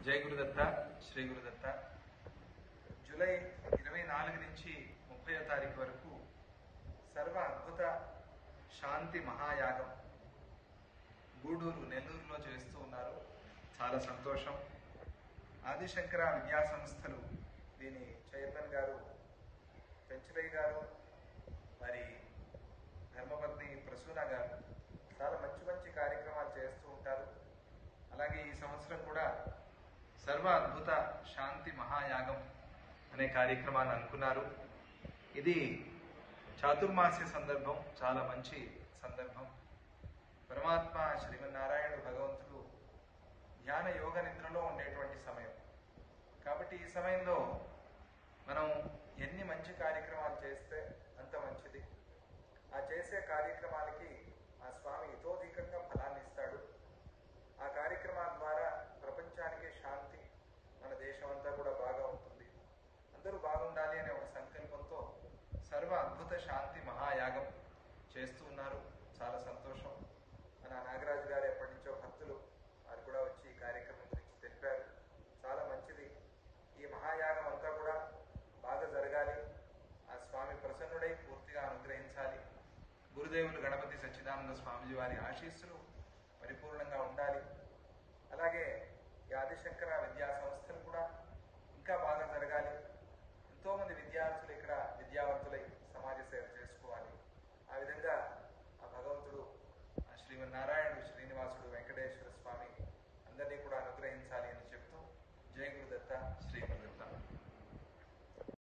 జై గురుదత్త శ్రీ గురుదత్త జూలై ఇరవై నాలుగు నుంచి ముప్పయో తారీఖు వరకు సర్వ అద్భుత శాంతి మహాయాగం గూడూరు నెల్లూరులో చేస్తూ ఉన్నారు చాలా సంతోషం ఆదిశంకర విద్యా సంస్థలు దీని చైర్మన్ గారు పెంచలయ్య గారు మరి ధర్మపత్ని ప్రసూన గారు చాలా మంచి మంచి కార్యక్రమాలు చేస్తూ ఉంటారు అలాగే ఈ సంవత్సరం కూడా సర్వ అద్భుత శాంతి మహాయాగం అనే కార్యక్రమాన్ని అనుకున్నారు ఇది చాతుర్మాస్య సందర్భం చాలా మంచి సందర్భం పరమాత్మ శ్రీమన్నారాయణుడు భగవంతుడు ధ్యాన యోగ నిద్రలో ఉండేటువంటి సమయం కాబట్టి ఈ సమయంలో మనం ఎన్ని మంచి కార్యక్రమాలు చేస్తే అంత మంచిది ఆ చేసే కార్యక్రమాలకి ఆ స్వామి ఇతోధికంగా ఫలాన్ని ఇస్తాడు ఆ కార్యక్రమాల ద్వారా ప్రపంచానికి శాంతి మన దేశం అంతా కూడా బాగా ఉంటుంది అందరూ బాగుండాలి అనే ఒక సంకల్పంతో సర్వ అద్భుత శాంతి మహాయాగం చేస్తూ ఉన్నారు చాలా సంతోషం మన నాగరాజు గారు ఎప్పటి నుంచో భక్తులు వారు కూడా వచ్చి ఈ కార్యక్రమం గురించి తెలిపారు చాలా మంచిది ఈ మహాయాగం అంతా కూడా బాగా జరగాలి ఆ స్వామి ప్రసన్నుడై పూర్తిగా అనుగ్రహించాలి గురుదేవులు గణపతి సచ్చిదానంద స్వామిజీ వారి ఆశీస్సులు పరిపూర్ణంగా ఉండాలి అలాగే ఈ ఆదిశంకర విద్యా సంస్థలు కూడా ఇంకా బాగా జరగాలి